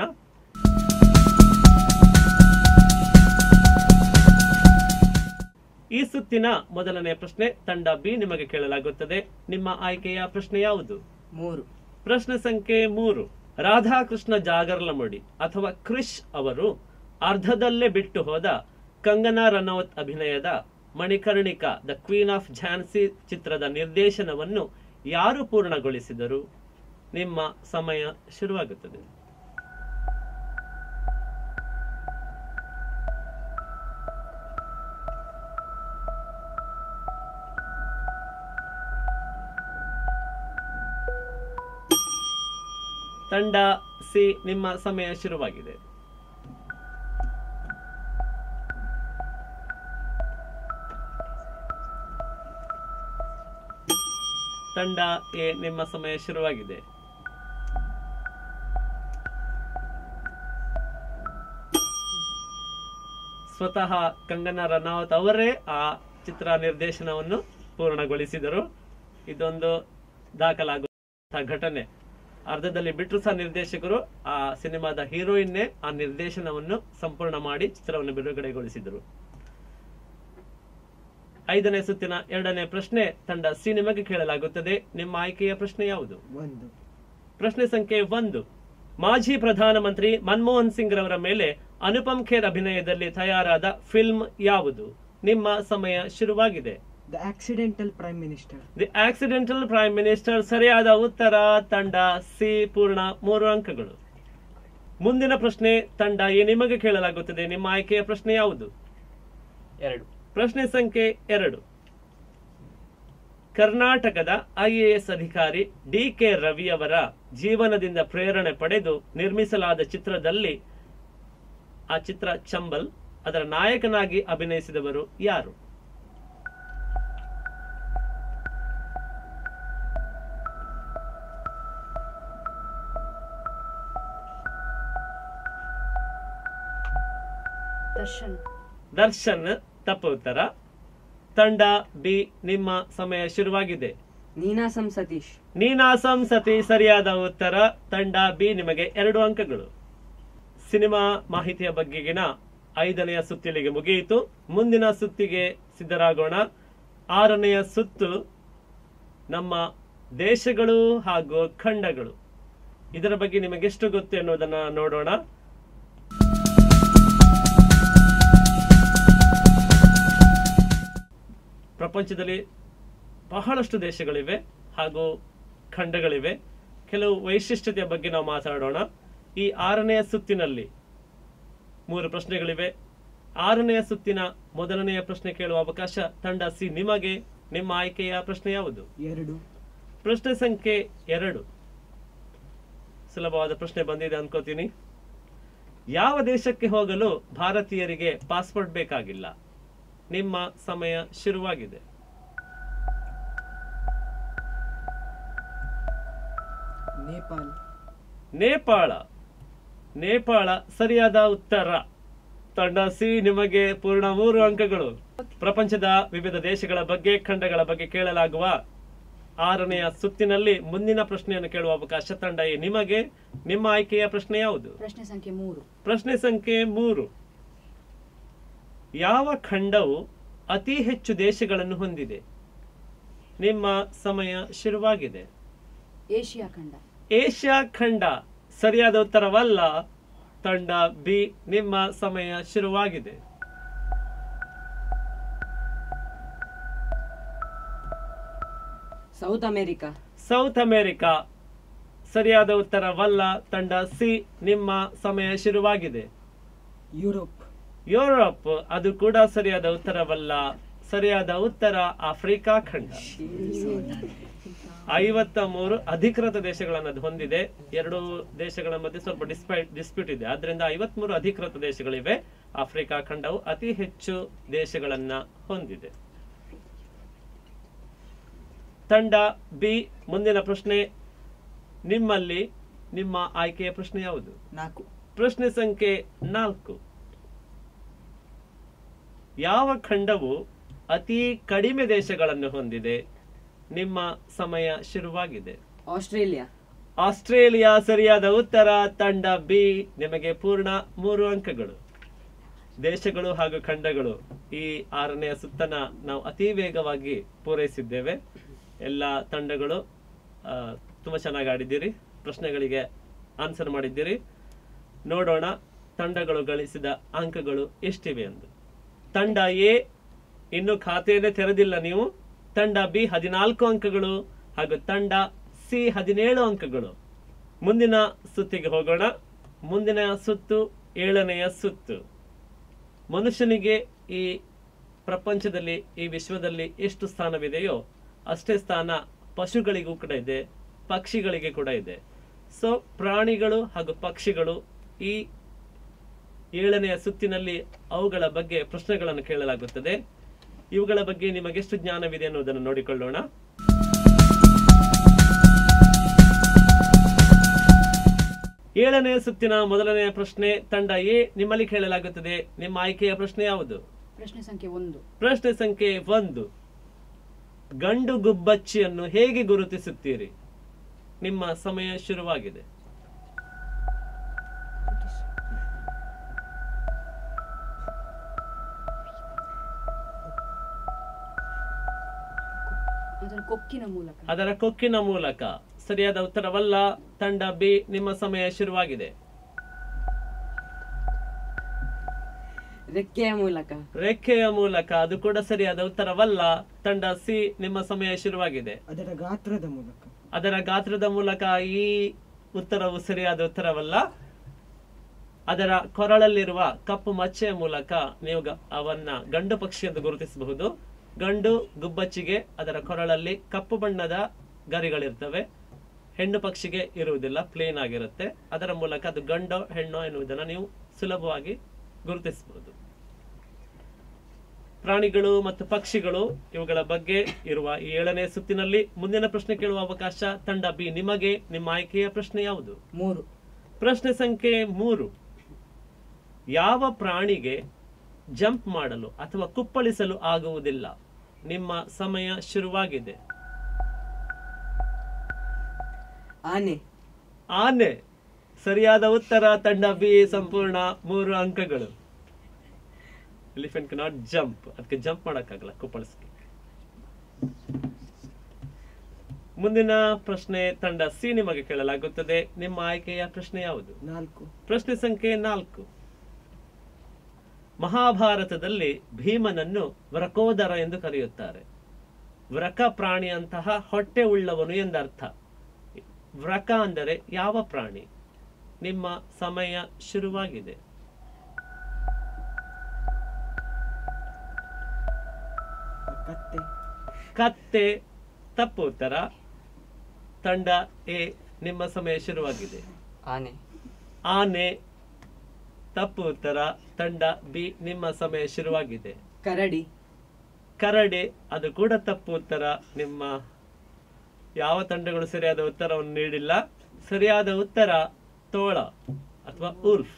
ಈ ಸುತ್ತಿನ ಮೊದಲನೇ ಪ್ರಶ್ನೆ ತಂಡ ಬಿ ನಿಮಗೆ ಕೇಳಲಾಗುತ್ತದೆ ನಿಮ್ಮ ಆಯ್ಕೆಯ ಪ್ರಶ್ನೆ ಯಾವುದು ಮೂರು ಪ್ರಶ್ನೆ ಸಂಖ್ಯೆ ಮೂರು ರಾಧಾಕೃಷ್ಣ ಜಾಗರ್ಲಮುಡಿ ಅಥವಾ ಕ್ರಿಶ್ ಅವರು ಅರ್ಧದಲ್ಲೇ ಬಿಟ್ಟು ಹೋದ ಕಂಗನಾ ರನೌತ್ ಅಭಿನಯದ Manikarnika the Queen of Jhansi ಚಿತ್ರದ ನಿರ್ದೇಶನವನ್ನು ಯಾರು ಪೂರ್ಣಗೊಳಿಸಿದರು ನಿಮ್ಮ ಸಮಯ ಶುರುವಾಗುತ್ತದೆ ತಂಡ ಸಿ ನಿಮ್ಮ ಸಮಯ ಶುರುವಾಗಿದೆ ತಂಡ ಎ ನಿಮ್ಮ ಸಮಯ ಶುರುವಾಗಿದೆ ಸ್ವತಃ ಕಂಗನಾ ರನಾವತ್ ಅವರೇ ಆ ಚಿತ್ರ ನಿರ್ದೇಶನವನ್ನು ಪೂರ್ಣಗೊಳಿಸಿದರು ಇದೊಂದು ದಾಖಲಾಗುವಂತಹ ಘಟನೆ ಅರ್ಧದಲ್ಲಿ ಬಿಟ್ಟರು ಸಹ ನಿರ್ದೇಶಕರು ಆ ಸಿನಿಮಾದ ಹೀರೋಯಿನ್ನೇ ಆ ನಿರ್ದೇಶನವನ್ನು ಸಂಪೂರ್ಣ ಮಾಡಿ ಚಿತ್ರವನ್ನು ಬಿಡುಗಡೆಗೊಳಿಸಿದರು ಐದನೇ ಸುತ್ತಿನ ಎರಡನೇ ಪ್ರಶ್ನೆ ತಂಡ ಸಿ ನಿಮಗೆ ಕೇಳಲಾಗುತ್ತದೆ ನಿಮ್ಮ ಆಯ್ಕೆಯ ಪ್ರಶ್ನೆ ಯಾವುದು ಒಂದು ಪ್ರಶ್ನೆ ಸಂಖ್ಯೆ ಒಂದು ಮಾಜಿ ಪ್ರಧಾನಮಂತ್ರಿ ಮನಮೋಹನ್ ಸಿಂಗ್ ರವರ ಮೇಲೆ ಅನುಪಮ್ ಖೇರ್ ಅಭಿನಯದಲ್ಲಿ ತಯಾರಾದ ಫಿಲ್ಮ್ ಯಾವುದು ನಿಮ್ಮ ಸಮಯ ಶುರುವಾಗಿದೆ the Accidental Prime Minister the Accidental Prime Minister ಸರಿಯಾದ ಉತ್ತರ ತಂಡ ಸಿ ಪೂರ್ಣ ಮೂರು ಅಂಕಗಳು ಮುಂದಿನ ಪ್ರಶ್ನೆ ತಂಡ ಎ ನಿಮಗೆ ಕೇಳಲಾಗುತ್ತದೆ ನಿಮ್ಮ ಆಯ್ಕೆಯ ಪ್ರಶ್ನೆ ಯಾವುದು ಎರಡು ಪ್ರಶ್ನೆ ಸಂಖ್ಯೆ ಎರಡು ಕರ್ನಾಟಕದ ಐಎಎಸ್ ಅಧಿಕಾರಿ ಡಿ ಕೆ ರವಿಯವರ ಜೀವನದಿಂದ ಪ್ರೇರಣೆ ಪಡೆದು ನಿರ್ಮಿಸಲಾದ ಚಿತ್ರದಲ್ಲಿ ಆ ಚಿತ್ರ ಚಂಬಲ್ ಅದರ ನಾಯಕನಾಗಿ ಅಭಿನಯಿಸಿದವರು ಯಾರು ದರ್ಶನ್ ದರ್ಶನ್ ತಪ್ಪು ಉತ್ತರ ತಂಡ ಬಿ ನಿಮ್ಮ ಸಮಯ ಶುರುವಾಗಿದೆ ನೀನಾಸಂ ಸತೀಶ್ ನೀನಾಸಂ ಸತಿ ಸರಿಯಾದ ಉತ್ತರ ತಂಡ ಬಿ ನಿಮಗೆ ಎರಡು ಅಂಕಗಳು ಸಿನಿಮಾ ಮಾಹಿತಿಯ ಬಗ್ಗೆಗಿನ ಐದನೆಯ ಸುತ್ತಿಲಿಗೆ ಮುಗಿಯಿತು ಮುಂದಿನ ಸುತ್ತಿಗೆ ಸಿದ್ಧರಾಗೋಣ ಆರನೆಯ ಸುತ್ತು ನಮ್ಮ ದೇಶಗಳು ಹಾಗೂ ಖಂಡಗಳು ಇದರ ಬಗ್ಗೆ ನಿಮಗೆಷ್ಟು ಗೊತ್ತು ಎನ್ನುವುದನ್ನ ನೋಡೋಣ ಪ್ರಪಂಚದಲ್ಲಿ ಬಹಳಷ್ಟು ದೇಶಗಳಿವೆ ಹಾಗೂ ಖಂಡಗಳಿವೆ ಕೆಲವು ವೈಶಿಷ್ಟ್ಯತೆಯ ಬಗ್ಗೆ ನಾವು ಮಾತಾಡೋಣ ಈ ಆರನೆಯ ಸುತ್ತಿನಲ್ಲಿ ಮೂರು ಪ್ರಶ್ನೆಗಳಿವೆ ಆರನೆಯ ಸುತ್ತಿನ ಮೊದಲನೆಯ ಪ್ರಶ್ನೆ ಕೇಳುವ ಅವಕಾಶ ತಂಡ ಸಿ ನಿಮಗೆ ನಿಮ್ಮ ಆಯ್ಕೆಯ ಪ್ರಶ್ನೆ ಯಾವುದು ಎರಡು ಪ್ರಶ್ನೆ ಸಂಖ್ಯೆ ಎರಡು ಸುಲಭವಾದ ಪ್ರಶ್ನೆ ಬಂದಿದೆ ಅನ್ಕೋತೀನಿ ಯಾವ ದೇಶಕ್ಕೆ ಹೋಗಲು ಭಾರತೀಯರಿಗೆ ಪಾಸ್ಪೋರ್ಟ್ ಬೇಕಾಗಿಲ್ಲ ನಿಮ್ಮ ಸಮಯ ಶುರುವಾಗಿದೆ ನೇಪಾಲ್ ನೇಪಾಳ ನೇಪಾಳ ಸರಿಯಾದ ಉತ್ತರ ತಂಡ ಸಿ ನಿಮಗೆ ಪೂರ್ಣ ಮೂರು ಅಂಕಗಳು ಪ್ರಪಂಚದ ವಿವಿಧ ದೇಶಗಳ ಬಗ್ಗೆ ಖಂಡಗಳ ಬಗ್ಗೆ ಕೇಳಲಾಗುವ ಆರನೆಯ ಸುತ್ತಿನಲ್ಲಿ ಮುಂದಿನ ಪ್ರಶ್ನೆಯನ್ನು ಕೇಳುವ ಅವಕಾಶ ತಂಡ ಎ ನಿಮಗೆ ನಿಮ್ಮ ಆಯ್ಕೆಯ ಪ್ರಶ್ನೆ ಯಾವುದು ಪ್ರಶ್ನೆ ಸಂಖ್ಯೆ ಮೂರು ಪ್ರಶ್ನೆ ಸಂಖ್ಯೆ ಮೂರು ಯಾವ ಖಂಡವು ಅತಿ ಹೆಚ್ಚು ದೇಶಗಳನ್ನು ಹೊಂದಿದೆ ನಿಮ್ಮ ಸಮಯ ಶುರುವಾಗಿದೆ ಏಷ್ಯಾ ಖಂಡ ಏಷ್ಯಾ ಖಂಡ ಸರಿಯಾದ ಉತ್ತರವಲ್ಲ ತಂಡ ಬಿ ನಿಮ್ಮ ಸಮಯ ಶುರುವಾಗಿದೆ ಸೌತ್ ಅಮೆರಿಕಾ ಸೌತ್ ಅಮೆರಿಕಾ ಸರಿಯಾದ ಉತ್ತರವಲ್ಲ ತಂಡ ಸಿ ನಿಮ್ಮ ಸಮಯ ಶುರುವಾಗಿದೆ ಯುರೋಪ್ ಯುರೋಪ್ ಅದು ಕೂಡ ಸರಿಯಾದ ಉತ್ತರವಲ್ಲ ಸರಿಯಾದ ಉತ್ತರ ಆಫ್ರಿಕಾ ಖಂಡ ಐವತ್ತ ಮೂರು ಅಧಿಕೃತ ದೇಶಗಳನ್ನು ಅದು ಹೊಂದಿದೆ ಎರಡು ದೇಶಗಳ ಮಧ್ಯೆ ಸ್ವಲ್ಪ ಡಿಸ್ಪೈಟ್ ಡಿಸ್ಪ್ಯೂಟ್ ಇದೆ ಆದ್ರಿಂದ ಐವತ್ಮೂರು ಅಧಿಕೃತ ದೇಶಗಳಿವೆ ಆಫ್ರಿಕಾ ಖಂಡವು ಅತಿ ಹೆಚ್ಚು ದೇಶಗಳನ್ನ ಹೊಂದಿದೆ ತಂಡ ಬಿ ಮುಂದಿನ ಪ್ರಶ್ನೆ ನಿಮ್ಮಲ್ಲಿ ನಿಮ್ಮ ಆಯ್ಕೆಯ ಪ್ರಶ್ನೆ ಯಾವುದು ನಾಲ್ಕು ಪ್ರಶ್ನೆ ಸಂಖ್ಯೆ ನಾಲ್ಕು ಯಾವ ಖಂಡವು ಅತಿ ಕಡಿಮೆ ದೇಶಗಳನ್ನು ಹೊಂದಿದೆ ನಿಮ್ಮ ಸಮಯ ಶುರುವಾಗಿದೆ ಆಸ್ಟ್ರೇಲಿಯಾ ಆಸ್ಟ್ರೇಲಿಯಾ ಸರಿಯಾದ ಉತ್ತರ ತಂಡ ಬಿ ನಿಮಗೆ ಪೂರ್ಣ ಮೂರು ಅಂಕಗಳು ದೇಶಗಳು ಹಾಗೂ ಖಂಡಗಳು ಈ ಆರನೆಯ ಸುತ್ತನ ನಾವು ಅತಿ ವೇಗವಾಗಿ ಪೂರೈಸಿದ್ದೇವೆ ಎಲ್ಲ ತಂಡಗಳು ಆ, ತುಂಬಾ ಚೆನ್ನಾಗಿ ಆಡಿದ್ದೀರಿ ಪ್ರಶ್ನೆಗಳಿಗೆ ಆನ್ಸರ್ ಮಾಡಿದ್ದೀರಿ ನೋಡೋಣ ತಂಡಗಳು ಗಳಿಸಿದ ಅಂಕಗಳು ಎಷ್ಟಿವೆ ಎಂದು ತಂಡ ಎ ಇನ್ನು ಖಾತೆಯನ್ನೇ ತೆರೆದಿಲ್ಲ ನೀವು ತಂಡ ಬಿ ಹದಿನಾಲ್ಕು ಅಂಕಗಳು ಹಾಗೂ ತಂಡ ಸಿ ಹದಿನೇಳು ಅಂಕಗಳು ಮುಂದಿನ ಸುತ್ತಿಗೆ ಹೋಗೋಣ ಮುಂದಿನ ಸುತ್ತು ಏಳನೆಯ ಸುತ್ತು ಮನುಷ್ಯನಿಗೆ ಈ ಪ್ರಪಂಚದಲ್ಲಿ ಈ ವಿಶ್ವದಲ್ಲಿ ಎಷ್ಟು ಸ್ಥಾನವಿದೆಯೋ ಅಷ್ಟೇ ಸ್ಥಾನ ಪಶುಗಳಿಗೂ ಕೂಡ ಇದೆ ಪಕ್ಷಿಗಳಿಗೆ ಕೂಡ ಇದೆ ಸೊ ಪ್ರಾಣಿಗಳು ಹಾಗೂ ಪಕ್ಷಿಗಳು ಈ ಏಳನೆಯ ಸುತ್ತಿನಲ್ಲಿ ಅವುಗಳ ಬಗ್ಗೆ ಪ್ರಶ್ನೆಗಳನ್ನು ಕೇಳಲಾಗುತ್ತದೆ ಇವುಗಳ ಬಗ್ಗೆ ನಿಮಗೆಷ್ಟು ಜ್ಞಾನವಿದೆ ಅನ್ನೋದನ್ನು ನೋಡಿಕೊಳ್ಳೋಣ ಏಳನೆಯ ಸುತ್ತಿನ ಮೊದಲನೆಯ ಪ್ರಶ್ನೆ ತಂಡ ಎ ನಿಮ್ಮಲ್ಲಿ ಕೇಳಲಾಗುತ್ತದೆ ನಿಮ್ಮ ಆಯ್ಕೆಯ ಪ್ರಶ್ನೆ ಯಾವುದು ಪ್ರಶ್ನೆ ಸಂಖ್ಯೆ ಒಂದು ಪ್ರಶ್ನೆ ಸಂಖ್ಯೆ ಒಂದು ಗಂಡು ಗುಬ್ಬಚ್ಚಿಯನ್ನು ಹೇಗೆ ಗುರುತಿಸುತ್ತೀರಿ ನಿಮ್ಮ ಸಮಯ ಶುರುವಾಗಿದೆ ಅದರ ಕೊಕ್ಕಿನ ಮೂಲಕ ಅದರ ಕೊಕ್ಕಿನ ಮೂಲಕ ಸರಿಯಾದ ಉತ್ತರವಲ್ಲ ತಂಡ ಬಿ ನಿಮ್ಮ ಸಮಯ ಶುರುವಾಗಿದೆ ರೆಕ್ಕೆಯ ಮೂಲಕ ರೆಕ್ಕೆಯ ಮೂಲಕ ಅದು ಕೂಡ ಸರಿಯಾದ ಉತ್ತರವಲ್ಲ ತಂಡ ಸಿ ನಿಮ್ಮ ಸಮಯ ಶುರುವಾಗಿದೆ ಅದರ ಗಾತ್ರದ ಮೂಲಕ ಅದರ ಗಾತ್ರದ ಮೂಲಕ ಈ ಉತ್ತರವು ಸರಿಯಾದ ಉತ್ತರವಲ್ಲ ಅದರ ಕೊರಳಲ್ಲಿರುವ ಕಪ್ಪು ಮಚ್ಚೆಯ ಮೂಲಕ ನೀವು ಗ- ಅವನ್ನ ಗಂಡು ಪಕ್ಷಿ ಎಂದು ಗುರುತಿಸಬಹುದು ಗಂಡು ಗುಬ್ಬಚ್ಚಿಗೆ ಅದರ ಕೊರಳಲ್ಲಿ ಕಪ್ಪು ಬಣ್ಣದ ಗರಿಗಳಿರ್ತವೆ ಹೆಣ್ಣು ಪಕ್ಷಿಗೆ ಇರುವುದಿಲ್ಲ ಪ್ಲೇನ್ ಆಗಿರುತ್ತೆ ಅದರ ಮೂಲಕ ಅದು ಗಂಡೋ ಹೆಣ್ಣೋ ಎನ್ನುವುದನ್ನು ನೀವು ಸುಲಭವಾಗಿ ಗುರುತಿಸಬಹುದು ಪ್ರಾಣಿಗಳು ಮತ್ತು ಪಕ್ಷಿಗಳು ಇವುಗಳ ಬಗ್ಗೆ ಇರುವ ಈ ಏಳನೇ ಸುತ್ತಿನಲ್ಲಿ ಮುಂದಿನ ಪ್ರಶ್ನೆ ಕೇಳುವ ಅವಕಾಶ ತಂಡ ಬಿ ನಿಮಗೆ ನಿಮ್ಮ ಆಯ್ಕೆಯ ಪ್ರಶ್ನೆ ಯಾವುದು ಮೂರು ಪ್ರಶ್ನೆ ಸಂಖ್ಯೆ ಮೂರು ಯಾವ ಪ್ರಾಣಿಗೆ ಜಂಪ್ ಮಾಡಲು ಅಥವಾ ಕುಪ್ಪಳಿಸಲು ಆಗುವುದಿಲ್ಲ ನಿಮ್ಮ ಸಮಯ ಶುರುವಾಗಿದೆ ಆನೆ ಆನೆ ಸರಿಯಾದ ಉತ್ತರ ತಂಡ ಬಿ ಸಂಪೂರ್ಣ ಮೂರು ಅಂಕಗಳು ಎಲಿಫೆಂಟ್ ನಾಟ್ ಜಂಪ್ ಅದಕ್ಕೆ ಜಂಪ್ ಮಾಡಕ್ಕಾಗಲ್ಲ ಕುಪ್ಪಳಿಸ್ಲಿಕ್ಕೆ ಮುಂದಿನ ಪ್ರಶ್ನೆ ತಂಡ ಸಿ ನಿಮಗೆ ಕೇಳಲಾಗುತ್ತದೆ ನಿಮ್ಮ ಆಯ್ಕೆಯ ಪ್ರಶ್ನೆ ಯಾವುದು ನಾಲ್ಕು ಪ್ರಶ್ನೆ ಸಂಖ್ಯೆ ನಾಲ್ಕು ಮಹಾಭಾರತದಲ್ಲಿ ಭೀಮನನ್ನು ವ್ರಕೋದರ ಎಂದು ಕರೆಯುತ್ತಾರೆ ವ್ರಕ ಪ್ರಾಣಿಯಂತಹ ಹೊಟ್ಟೆ ಉಳ್ಳವನು ಎಂದರ್ಥ ವ್ರಕ ಅಂದರೆ ಯಾವ ಪ್ರಾಣಿ ನಿಮ್ಮ ಸಮಯ ಶುರುವಾಗಿದೆ ಕತ್ತೆ ಕತ್ತೆ ತಪ್ಪು ಉತ್ತರ ತಂಡ ಎ ನಿಮ್ಮ ಸಮಯ ಶುರುವಾಗಿದೆ ಆನೆ ಆನೆ ತಪ್ಪು ಉತ್ತರ ತಂಡ ಬಿ ನಿಮ್ಮ ಸಮಯ ಶುರುವಾಗಿದೆ ಕರಡಿ ಕರಡೆ ಅದು ಕೂಡ ತಪ್ಪು ಉತ್ತರ ನಿಮ್ಮ ಯಾವ ತಂಡಗಳು ಸರಿಯಾದ ಉತ್ತರವನ್ನು ನೀಡಿಲ್ಲ ಸರಿಯಾದ ಉತ್ತರ ತೋಳ ಅಥವಾ ಉಲ್ಫ್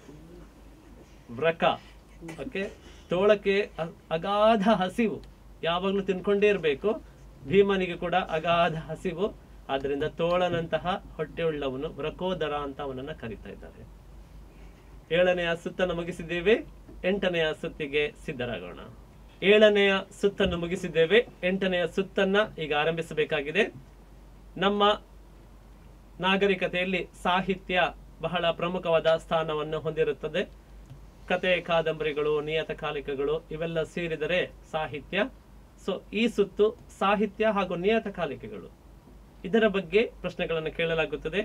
ವ್ರಕ ಓಕೆ ತೋಳಕ್ಕೆ ಅ- ಅಗಾಧ ಹಸಿವು ಯಾವಾಗಲೂ ತಿನ್ಕೊಂಡೇ ಇರಬೇಕು ಭೀಮನಿಗೆ ಕೂಡ ಅಗಾಧ ಹಸಿವು ಆದ್ರಿಂದ ತೋಳನಂತಹ ಹೊಟ್ಟೆ ಉಳ್ಳವನು ವ್ರಕೋದರ ಅಂತ ಅವನನ್ನ ಕರೀತಾ ಇದ್ದಾರೆ ಏಳನೆಯ ಸುತ್ತನ್ನು ಮುಗಿಸಿದ್ದೇವೆ ಎಂಟನೆಯ ಸುತ್ತಿಗೆ ಸಿದ್ಧರಾಗೋಣ ಏಳನೆಯ ಸುತ್ತನ್ನು ಮುಗಿಸಿದ್ದೇವೆ ಎಂಟನೆಯ ಸುತ್ತನ್ನ ಈಗ ಆರಂಭಿಸಬೇಕಾಗಿದೆ ನಮ್ಮ ನಾಗರಿಕತೆಯಲ್ಲಿ ಸಾಹಿತ್ಯ ಬಹಳ ಪ್ರಮುಖವಾದ ಸ್ಥಾನವನ್ನು ಹೊಂದಿರುತ್ತದೆ ಕತೆ ಕಾದಂಬರಿಗಳು ನಿಯತಕಾಲಿಕಗಳು ಇವೆಲ್ಲ ಸೇರಿದರೆ ಸಾಹಿತ್ಯ ಸೊ ಈ ಸುತ್ತು ಸಾಹಿತ್ಯ ಹಾಗೂ ನಿಯತಕಾಲಿಕೆಗಳು ಇದರ ಬಗ್ಗೆ ಪ್ರಶ್ನೆಗಳನ್ನು ಕೇಳಲಾಗುತ್ತದೆ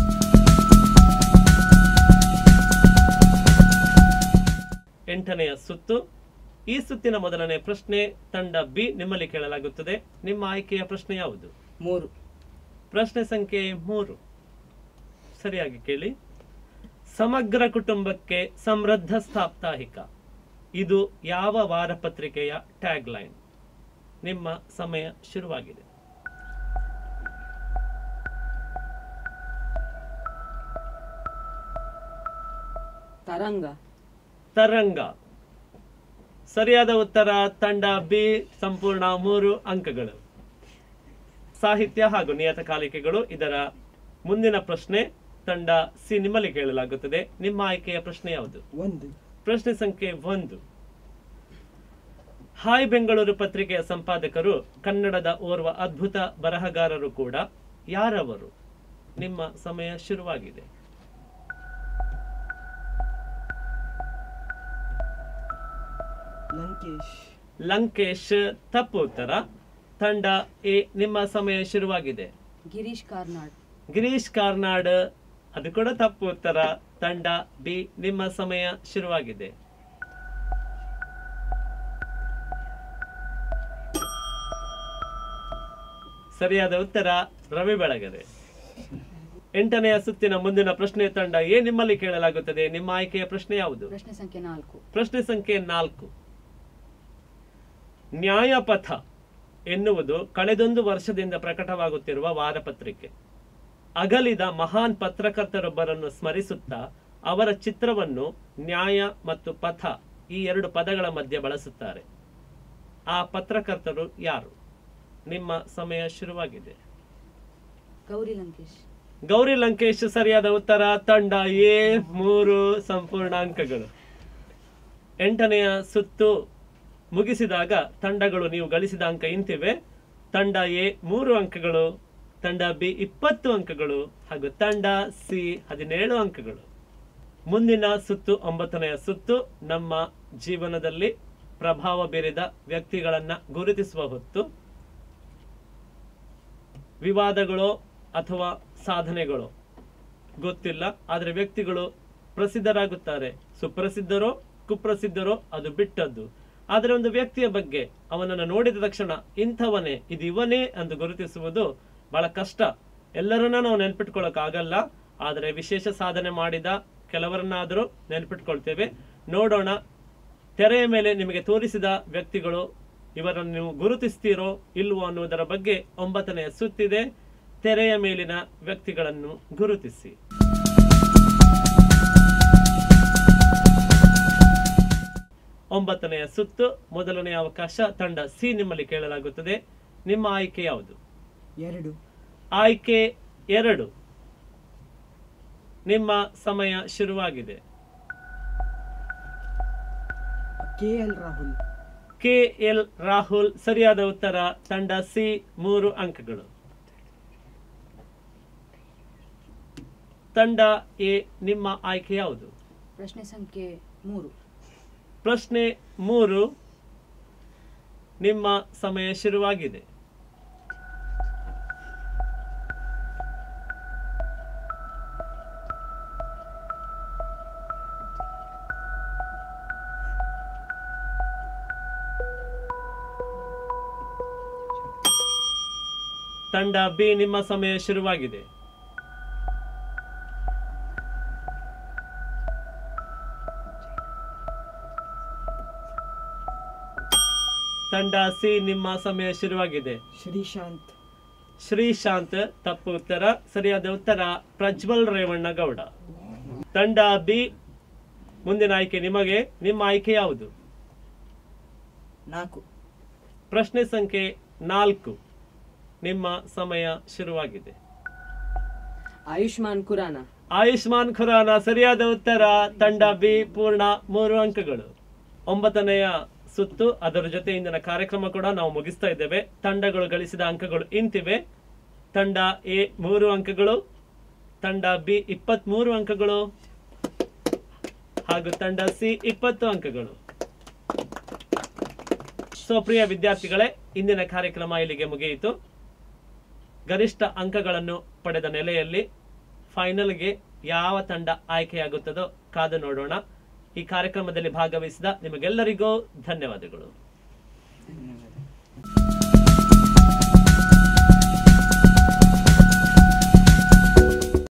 ಎಂಟನೆಯ ಸುತ್ತು ಈ ಸುತ್ತಿನ ಮೊದಲನೇ ಪ್ರಶ್ನೆ ತಂಡ ಬಿ ನಿಮ್ಮಲ್ಲಿ ಕೇಳಲಾಗುತ್ತದೆ ನಿಮ್ಮ ಆಯ್ಕೆಯ ಪ್ರಶ್ನೆ ಯಾವುದು ಮೂರು ಪ್ರಶ್ನೆ ಸಂಖ್ಯೆ ಮೂರು ಸರಿಯಾಗಿ ಕೇಳಿ ಸಮಗ್ರ ಕುಟುಂಬಕ್ಕೆ ಸಮೃದ್ಧ ಸಾಪ್ತಾಹಿಕ ಇದು ಯಾವ ವಾರಪತ್ರಿಕೆಯ ಟ್ಯಾಗ್ ಲೈನ್ ನಿಮ್ಮ ಸಮಯ ಶುರುವಾಗಿದೆ ತರಂಗ ತರಂಗ ಸರಿಯಾದ ಉತ್ತರ ತಂಡ ಬಿ ಸಂಪೂರ್ಣ ಮೂರು ಅಂಕಗಳು ಸಾಹಿತ್ಯ ಹಾಗೂ ನಿಯತಕಾಲಿಕೆಗಳು ಇದರ ಮುಂದಿನ ಪ್ರಶ್ನೆ ತಂಡ ಸಿ ನಿಮ್ಮಲ್ಲಿ ಕೇಳಲಾಗುತ್ತದೆ ನಿಮ್ಮ ಆಯ್ಕೆಯ ಪ್ರಶ್ನೆ ಯಾವುದು ಒಂದು ಪ್ರಶ್ನೆ ಸಂಖ್ಯೆ ಒಂದು ಹಾಯ್ ಬೆಂಗಳೂರು ಪತ್ರಿಕೆಯ ಸಂಪಾದಕರು ಕನ್ನಡದ ಓರ್ವ ಅದ್ಭುತ ಬರಹಗಾರರು ಕೂಡ ಯಾರವರು ನಿಮ್ಮ ಸಮಯ ಶುರುವಾಗಿದೆ ಲಂಕೇಶ್ ಲಂಕೇಶ್ ತಪ್ಪು ಉತ್ತರ ತಂಡ ಎ ನಿಮ್ಮ ಸಮಯ ಶುರುವಾಗಿದೆ ಗಿರೀಶ್ ಕಾರ್ನಾಡ್ ಗಿರೀಶ್ ಕಾರ್ನಾಡ್ ಅದು ಕೂಡ ತಪ್ಪು ಉತ್ತರ ತಂಡ ಬಿ ನಿಮ್ಮ ಸಮಯ ಶುರುವಾಗಿದೆ ಸರಿಯಾದ ಉತ್ತರ ರವಿ ಬೆಳಗೆರೆ ಎಂಟನೆಯ ಸುತ್ತಿನ ಮುಂದಿನ ಪ್ರಶ್ನೆ ತಂಡ ಎ ನಿಮ್ಮಲ್ಲಿ ಕೇಳಲಾಗುತ್ತದೆ ನಿಮ್ಮ ಆಯ್ಕೆಯ ಪ್ರಶ್ನೆ ಯಾವುದು ಪ್ರಶ್ನೆ ಸಂಖ್ಯೆ ನಾಲ್ಕು ಪ್ರಶ್ನೆ ಸಂಖ್ಯೆ ನಾಲ್ಕು ನ್ಯಾಯಪಥ ಎನ್ನುವುದು ಕಳೆದೊಂದು ವರ್ಷದಿಂದ ಪ್ರಕಟವಾಗುತ್ತಿರುವ ವಾರಪತ್ರಿಕೆ ಅಗಲಿದ ಮಹಾನ್ ಪತ್ರಕರ್ತರೊಬ್ಬರನ್ನು ಸ್ಮರಿಸುತ್ತಾ ಅವರ ಚಿತ್ರವನ್ನು ನ್ಯಾಯ ಮತ್ತು ಪಥ ಈ ಎರಡು ಪದಗಳ ಮಧ್ಯೆ ಬಳಸುತ್ತಾರೆ ಆ ಪತ್ರಕರ್ತರು ಯಾರು ನಿಮ್ಮ ಸಮಯ ಶುರುವಾಗಿದೆ ಗೌರಿ ಲಂಕೇಶ್ ಗೌರಿ ಲಂಕೇಶ್ ಸರಿಯಾದ ಉತ್ತರ ತಂಡ ಎ ಮೂರು ಸಂಪೂರ್ಣ ಅಂಕಗಳು ಎಂಟನೆಯ ಸುತ್ತು ಮುಗಿಸಿದಾಗ ತಂಡಗಳು ನೀವು ಗಳಿಸಿದ ಅಂಕ ಇಂತಿವೆ ತಂಡ ಎ ಮೂರು ಅಂಕಗಳು ತಂಡ ಬಿ ಇಪ್ಪತ್ತು ಅಂಕಗಳು ಹಾಗೂ ತಂಡ ಸಿ ಹದಿನೇಳು ಅಂಕಗಳು ಮುಂದಿನ ಸುತ್ತು ಒಂಬತ್ತನೆಯ ಸುತ್ತು ನಮ್ಮ ಜೀವನದಲ್ಲಿ ಪ್ರಭಾವ ಬೀರಿದ ವ್ಯಕ್ತಿಗಳನ್ನ ಗುರುತಿಸುವ ಹೊತ್ತು ವಿವಾದಗಳು ಅಥವಾ ಸಾಧನೆಗಳು ಗೊತ್ತಿಲ್ಲ ಆದರೆ ವ್ಯಕ್ತಿಗಳು ಪ್ರಸಿದ್ಧರಾಗುತ್ತಾರೆ ಸುಪ್ರಸಿದ್ಧರೋ ಕುಪ್ರಸಿದ್ಧರೋ ಅದು ಬಿಟ್ಟದ್ದು ಆದರೆ ಒಂದು ವ್ಯಕ್ತಿಯ ಬಗ್ಗೆ ಅವನನ್ನು ನೋಡಿದ ತಕ್ಷಣ ಇಂಥವನೇ ಇದು ಇವನೇ ಎಂದು ಗುರುತಿಸುವುದು ಬಹಳ ಕಷ್ಟ ಎಲ್ಲರನ್ನ ನಾವು ನೆನ್ಪಿಟ್ಕೊಳ್ಳೋಕೆ ಆಗಲ್ಲ ಆದರೆ ವಿಶೇಷ ಸಾಧನೆ ಮಾಡಿದ ಕೆಲವರನ್ನಾದರೂ ನೆನ್ಪಿಟ್ಕೊಳ್ತೇವೆ ನೋಡೋಣ ತೆರೆಯ ಮೇಲೆ ನಿಮಗೆ ತೋರಿಸಿದ ವ್ಯಕ್ತಿಗಳು ಇವರನ್ನು ನೀವು ಗುರುತಿಸ್ತೀರೋ ಇಲ್ವೋ ಅನ್ನುವುದರ ಬಗ್ಗೆ ಒಂಬತ್ತನೆಯ ಸುತ್ತಿದೆ ತೆರೆಯ ಮೇಲಿನ ವ್ಯಕ್ತಿಗಳನ್ನು ಗುರುತಿಸಿ ಒಂಬತ್ತನೆಯ ಸುತ್ತು ಮೊದಲನೆಯ ಅವಕಾಶ ತಂಡ ಸಿ ನಿಮ್ಮಲ್ಲಿ ಕೇಳಲಾಗುತ್ತದೆ ನಿಮ್ಮ ಆಯ್ಕೆ ಯಾವುದು ಎರಡು ಆಯ್ಕೆ ಎರಡು ನಿಮ್ಮ ಸಮಯ ಶುರುವಾಗಿದೆ K L Rahul K L Rahul ಸರಿಯಾದ ಉತ್ತರ ತಂಡ ಸಿ ಮೂರು ಅಂಕಗಳು ತಂಡ ಎ ನಿಮ್ಮ ಆಯ್ಕೆ ಯಾವುದು ಪ್ರಶ್ನೆ ಸಂಖ್ಯೆ ಮೂರು ಪ್ರಶ್ನೆ ಮೂರು ನಿಮ್ಮ ಸಮಯ ಶುರುವಾಗಿದೆ ತಂಡ ಬಿ ನಿಮ್ಮ ಸಮಯ ಶುರುವಾಗಿದೆ ತಂಡ ಸಿ ನಿಮ್ಮ ಸಮಯ ಶುರುವಾಗಿದೆ ಶ್ರೀಶಾಂತ್ ಶ್ರೀಶಾಂತ್ ತಪ್ಪು ಉತ್ತರ ಸರಿಯಾದ ಉತ್ತರ ಪ್ರಜ್ವಲ್ ರೇವಣ್ಣ ಗೌಡ ತಂಡ ಬಿ ಮುಂದಿನ ಆಯ್ಕೆ ನಿಮಗೆ ನಿಮ್ಮ ಆಯ್ಕೆ ಯಾವುದು ನಾಲ್ಕು ಪ್ರಶ್ನೆ ಸಂಖ್ಯೆ ನಾಲ್ಕು ನಿಮ್ಮ ಸಮಯ ಶುರುವಾಗಿದೆ ಆಯುಷ್ಮಾನ್ ಖುರಾನ ಆಯುಷ್ಮಾನ್ ಖುರಾನ ಸರಿಯಾದ ಉತ್ತರ ತಂಡ ಬಿ ಪೂರ್ಣ ಮೂರು ಅಂಕಗಳು ಒಂಬತ್ತನೆಯ ಸುತ್ತು ಅದರ ಜೊತೆ ಇಂದಿನ ಕಾರ್ಯಕ್ರಮ ಕೂಡ ನಾವು ಮುಗಿಸ್ತಾ ಇದ್ದೇವೆ ತಂಡಗಳು ಗಳಿಸಿದ ಅಂಕಗಳು ಇಂತಿವೆ ತಂಡ ಎ ಮೂರು ಅಂಕಗಳು ತಂಡ ಬಿ ಇಪ್ಪತ್ಮೂರು ಅಂಕಗಳು ಹಾಗೂ ತಂಡ ಸಿ ಇಪ್ಪತ್ತು ಅಂಕಗಳು ಸೊ ಪ್ರಿಯ ವಿದ್ಯಾರ್ಥಿಗಳೇ ಇಂದಿನ ಕಾರ್ಯಕ್ರಮ ಇಲ್ಲಿಗೆ ಮುಗಿಯಿತು ಗರಿಷ್ಠ ಅಂಕಗಳನ್ನು ಪಡೆದ ನೆಲೆಯಲ್ಲಿ ಫೈನಲ್ಗೆ ಯಾವ ತಂಡ ಆಯ್ಕೆಯಾಗುತ್ತದೋ ಕಾದು ನೋಡೋಣ ಈ ಕಾರ್ಯಕ್ರಮದಲ್ಲಿ ಭಾಗವಹಿಸಿದ ನಿಮಗೆಲ್ಲರಿಗೂ ಧನ್ಯವಾದಗಳು